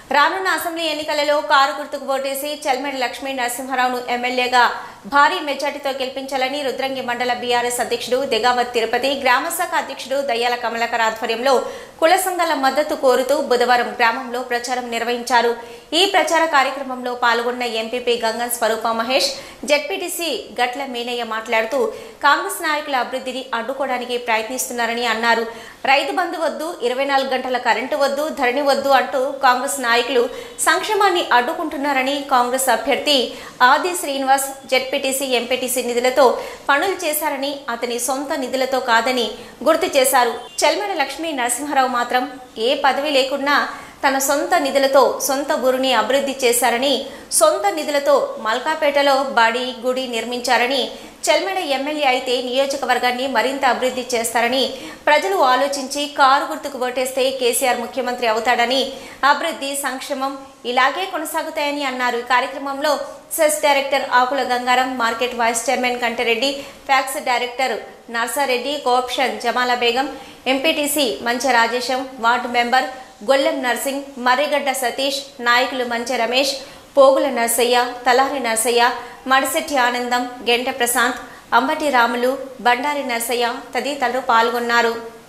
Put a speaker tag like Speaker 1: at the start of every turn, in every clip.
Speaker 1: రానున్న అసెంబ్లీ ఎన్నికలలో కారు గుర్తుకు ఓటేసి చెల్మెడి లక్ష్మీ నరసింహారావును ఎమ్మెల్యేగా భారీ మెజార్టీతో గెలిపించాలని రుద్రంగి మండల బీఆర్ఎస్ అధ్యక్షుడు దిగావత్ తిరుపతి గ్రామశాఖ అధ్యక్షుడు దయ్యాల కమలాకర్ ఆధ్వర్యంలో కుల సంఘాల మద్దతు కోరుతూ బుధవారం గ్రామంలో ప్రచారం నిర్వహించారు ఈ ప్రచార కార్యక్రమంలో పాల్గొన్న ఎంపీపీ గంగన్ స్వరూప మహేష్ జెడ్పీటీసీ గట్ల మీనయ్య మాట్లాడుతూ కాంగ్రెస్ నాయకుల అభివృద్ధిని అడ్డుకోవడానికి ప్రయత్నిస్తున్నారని అన్నారు రైతు బంధు వద్దు ఇరవై నాలుగు గంటల కరెంటు వద్దు ధరణి వద్దు అంటూ కాంగ్రెస్ నాయకులు సంక్షేమాన్ని అడ్డుకుంటున్నారని కాంగ్రెస్ అభ్యర్థి ఆది శ్రీనివాస్ జెడ్పీటీసీ ఎంపీటీసీ నిధులతో పనులు చేశారని అతని సొంత నిధులతో కాదని గుర్తు చేశారు చెల్మెడ లక్ష్మీ నరసింహారావు మాత్రం ఏ పదవి లేకున్నా తన సొంత నిధులతో సొంత ఊరిని అభివృద్ధి చేశారని సొంత నిధులతో మల్కాపేటలో బడి గుడి నిర్మించారని చెల్మెడ ఎమ్మెల్యే అయితే నియోజకవర్గాన్ని మరింత అభివృద్ధి చేస్తారని ప్రజలు ఆలోచించి కారు గుర్తుకు ఓటేస్తే కేసీఆర్ ముఖ్యమంత్రి అవుతాడని అభివృద్ధి సంక్షేమం ఇలాగే కొనసాగుతాయని అన్నారు ఈ కార్యక్రమంలో cess director Akula Gangaram market vice chairman Kantareddy PACS director Narsareddy co-option Jamala Begum MPTC Mancha Rajesham ward member Gollem Narsing Marrigadda Satish నాయకులు మంచ రమేష్ పోగుల నర్సయ్య తలారి నర్సయ్య మడిశెట్టి ఆనందం గెంట ప్రశాంత్ అంబటి రాములు బండారి నర్సయ్య తదితరులు పాల్గొన్నారు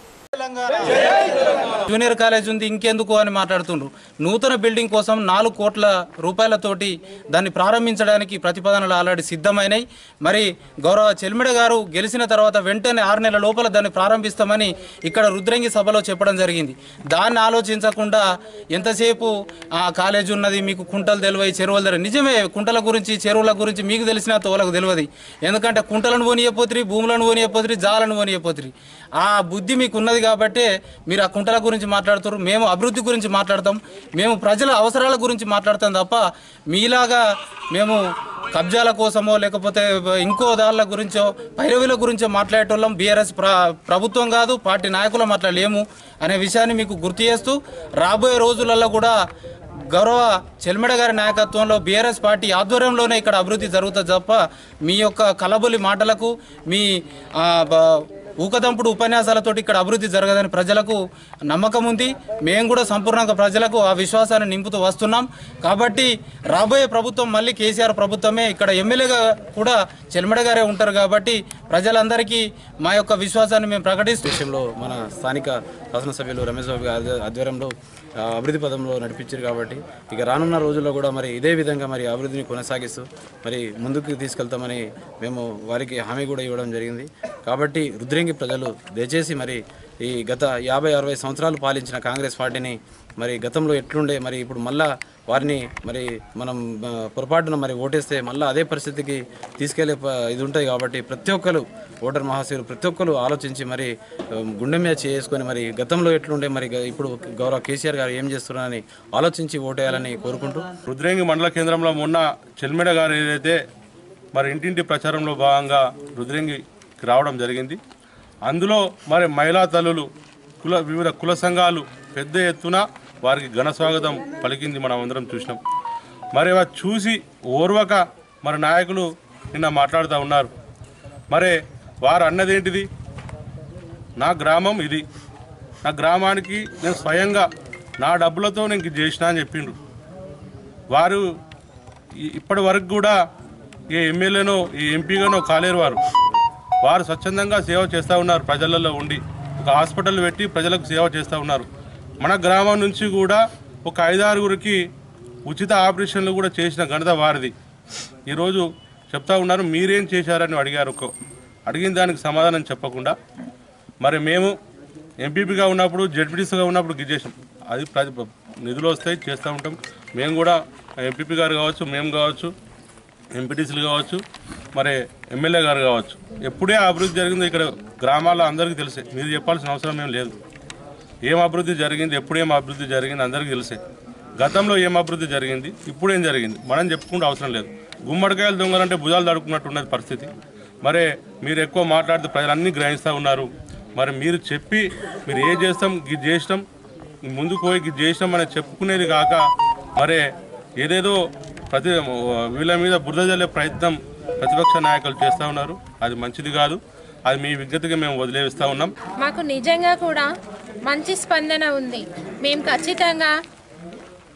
Speaker 2: జూనియర్ కాలేజ్ ఉంది ఇంకెందుకు అని మాట్లాడుతుండ్రు నూతన బిల్డింగ్ కోసం నాలుగు కోట్ల రూపాయలతోటి దాన్ని ప్రారంభించడానికి ప్రతిపాదనలు ఆల్రెడీ సిద్ధమైనాయి మరి గౌరవ చెల్మిడ గారు గెలిచిన తర్వాత వెంటనే ఆరు నెలల లోపల దాన్ని ప్రారంభిస్తామని ఇక్కడ రుద్రంగి సభలో చెప్పడం జరిగింది దాన్ని ఆలోచించకుండా ఎంతసేపు ఆ కాలేజ్ ఉన్నది మీకు కుంటలు తెలివై చెరువులు తెలియదు నిజమే కుంటల గురించి చెరువుల గురించి మీకు తెలిసిన తోలకు తెలియదు ఎందుకంటే కుంటలను పోనీయపోతురి భూములను పోనీయపోతురి జాలను పోనీయపోతురి ఆ బుద్ధి మీకు ఉన్నది కాబట్టి మీరు ఆ కుంటల గురించి మాట్లాడుతారు మేము అభివృద్ధి గురించి మాట్లాడతాం మేము ప్రజల అవసరాల గురించి మాట్లాడతాం తప్ప మీలాగా మేము కబ్జాల కోసమో లేకపోతే ఇంకో దాళ్ళ గురించో పైరవీల గురించో మాట్లాడేటోళ్ళం బీఆర్ఎస్ ప్ర ప్రభుత్వం కాదు పార్టీ నాయకులు మాట్లాడలేము అనే విషయాన్ని మీకు గుర్తు చేస్తూ రాబోయే రోజులలో కూడా గౌరవ చెల్మెడ గారి నాయకత్వంలో బీఆర్ఎస్ పార్టీ ఆధ్వర్యంలోనే ఇక్కడ అభివృద్ధి జరుగుతుంది తప్ప మీ యొక్క కలబొలి మాటలకు మీ ఆ, బ- ఊకదంపుడు ఉపన్యాసాలతోటి ఇక్కడ అభివృద్ధి జరగదని ప్రజలకు నమ్మకం ఉంది మేము కూడా సంపూర్ణంగా ప్రజలకు ఆ విశ్వాసాన్ని నింపుతూ వస్తున్నాం కాబట్టి రాబోయే ప్రభుత్వం మళ్ళీ కేసీఆర్ ప్రభుత్వమే ఇక్కడ ఎమ్మెల్యేగా కూడా చెల్మడ గారే ఉంటారు కాబట్టి ప్రజలందరికీ మా యొక్క విశ్వాసాన్ని మేము ప్రకటిస్తూ
Speaker 3: విషయంలో మన స్థానిక శాసనసభ్యులు రమేష్ బాబు గారి ఆధ్వర్యంలో ఆ, అభివృద్ధి పదంలో నడిపించారు కాబట్టి ఇక రానున్న రోజుల్లో కూడా మరి ఇదే విధంగా మరి అభివృద్ధిని కొనసాగిస్తూ మరి ముందుకు తీసుకెళ్తామని మేము వారికి హామీ కూడా ఇవ్వడం జరిగింది కాబట్టి రుద్రంగి ప్రజలు దయచేసి మరి ఈ గత యాభై అరవై సంవత్సరాలు పాలించిన కాంగ్రెస్ పార్టీని మరి గతంలో ఎట్లుండే మరి ఇప్పుడు మళ్ళా వారిని మరి మనం ఆ, పొరపాటున మరి ఓటేస్తే మళ్ళీ అదే పరిస్థితికి తీసుకెళ్లే ప- ఇది ఉంటుంది కాబట్టి ప్రతి ఒక్కరు ఓటర్ మహాశయులు ప్రతి ఒక్కరు ఆలోచించి మరి ఆ, గుండె మీద చేసుకొని మరి గతంలో ఎట్లుండే మరి గ- ఇప్పుడు గౌరవ కేసీఆర్ గారు ఏం చేస్తున్నారని ఆలోచించి ఓటేయాలని కోరుకుంటూ
Speaker 4: రుద్రేంగి మండల కేంద్రంలో మొన్న చెల్మెడ గారు ఏదైతే మరి ఇంటింటి ప్రచారంలో భాగంగా రుద్రేంగికి రావడం జరిగింది అందులో మరి మహిళా తల్లులు కుల వివిధ కుల సంఘాలు పెద్ద ఎత్తున వారికి ఘన స్వాగతం పలికింది మనం అందరం చూసినాం మరి అవి చూసి ఓర్వక మరి నాయకులు నిన్న మాట్లాడుతూ ఉన్నారు మరి వారు అన్నదేంటిది నా గ్రామం ఇది నా గ్రామానికి నేను స్వయంగా నా డబ్బులతో నేను ఇది చేసిన అని చెప్పిండ్రు వారు ఈ- ఇప్పటి వరకు కూడా ఏ ఎమ్మెల్యేనో ఏ ఎంపీగానో కాలేరు వారు వారు స్వచ్ఛందంగా సేవ చేస్తూ ఉన్నారు ప్రజలలో ఉండి ఒక హాస్పిటల్ పెట్టి ప్రజలకు సేవ చేస్తూ ఉన్నారు మన గ్రామం నుంచి కూడా ఒక ఐదారుగురికి ఉచిత ఆపరేషన్లు కూడా చేసిన ఘనత వారిది ఈరోజు చెప్తా ఉన్నారు మీరేం చేశారని అడిగారు ఒక అడిగిన దానికి సమాధానం చెప్పకుండా మరి మేము ఎంపీపీగా ఉన్నప్పుడు జడ్పీటీసీగా ఉన్నప్పుడు గిజ్ చేసాం అది ప్రతి నిధులు వస్తాయి చేస్తూ ఉంటాం మేము కూడా ఎంపీపీ గారు కావచ్చు మేము కావచ్చు ఎంపీటీసీలు కావచ్చు మరి ఎమ్మెల్యే గారు కావచ్చు ఎప్పుడే అభివృద్ధి జరిగిందో ఇక్కడ గ్రామాల్లో అందరికీ తెలిసే మీరు చెప్పాల్సిన అవసరం ఏం లేదు ఏం అభివృద్ధి జరిగింది ఎప్పుడేం అభివృద్ధి జరిగింది అందరికీ తెలిసే గతంలో ఏం అభివృద్ధి జరిగింది ఇప్పుడు ఏం జరిగింది మనం చెప్పుకుంటే అవసరం లేదు గుమ్మడికాయలు దొంగలంటే భుజాలు తడుకున్నట్టు ఉన్నది పరిస్థితి మరి మీరు ఎక్కువ మాట్లాడితే ప్రజలన్నీ గ్రహిస్తూ ఉన్నారు మరి మీరు చెప్పి మీరు ఏ చేస్తాం ఇది చేసినాం ముందుకు పోయి ఇది చేసినాం అని చెప్పుకునేది కాక మరి ఏదేదో ప్రతి వీళ్ళ మీద బురద జల్లే ప్రయత్నం ప్రతిపక్ష నాయకులు చేస్తూ ఉన్నారు అది మంచిది కాదు అది మీ విజ్ఞతగా మేము వదిలేస్తూ ఉన్నాం
Speaker 5: మాకు నిజంగా కూడా మంచి స్పందన ఉంది మేము ఖచ్చితంగా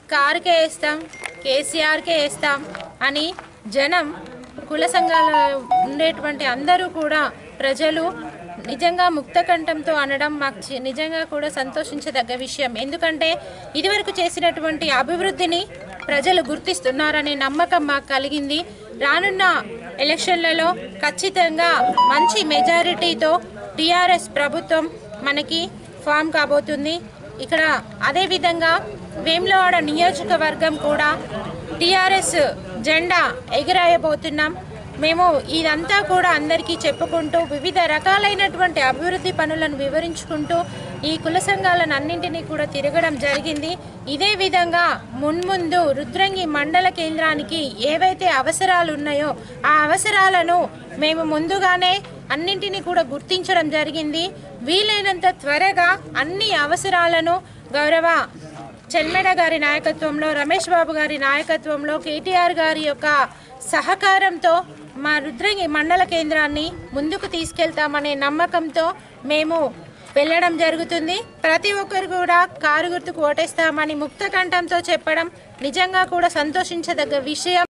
Speaker 5: కారుకే వేస్తాం కేసీఆర్కే వేస్తాం అని జనం కుల సంఘాల ఉండేటువంటి అందరూ కూడా ప్రజలు నిజంగా ముక్తకంఠంతో అనడం మాకు చి- నిజంగా కూడా సంతోషించదగ్గ విషయం ఎందుకంటే ఇదివరకు చేసినటువంటి అభివృద్ధిని ప్రజలు గుర్తిస్తున్నారనే నమ్మకం మాకు కలిగింది రానున్న ఎలక్షన్లలో ఖచ్చితంగా మంచి మెజారిటీతో టీఆర్ఎస్ ప్రభుత్వం మనకి ఫామ్ కాబోతుంది ఇక్కడ అదేవిధంగా వేములవాడ నియోజకవర్గం కూడా టీఆర్ఎస్ జెండా ఎగిరాయబోతున్నాం మేము ఇదంతా కూడా అందరికీ చెప్పుకుంటూ వివిధ రకాలైనటువంటి అభివృద్ధి పనులను వివరించుకుంటూ ఈ కుల సంఘాలను అన్నింటినీ కూడా తిరగడం జరిగింది ఇదే విధంగా మున్ముందు రుద్రంగి మండల కేంద్రానికి ఏవైతే అవసరాలు ఉన్నాయో ఆ అవసరాలను మేము ముందుగానే అన్నింటినీ కూడా గుర్తించడం జరిగింది వీలైనంత త్వరగా అన్ని అవసరాలను గౌరవ చెల్మెడ గారి నాయకత్వంలో రమేష్ బాబు గారి నాయకత్వంలో కేటీఆర్ గారి యొక్క సహకారంతో మా రుద్రంగి మండల కేంద్రాన్ని ముందుకు తీసుకెళ్తామనే నమ్మకంతో మేము వెళ్ళడం జరుగుతుంది ప్రతి ఒక్కరు కూడా కారు గుర్తుకు ఓటేస్తామని ముక్త కంఠంతో చెప్పడం నిజంగా కూడా సంతోషించదగ్గ విషయం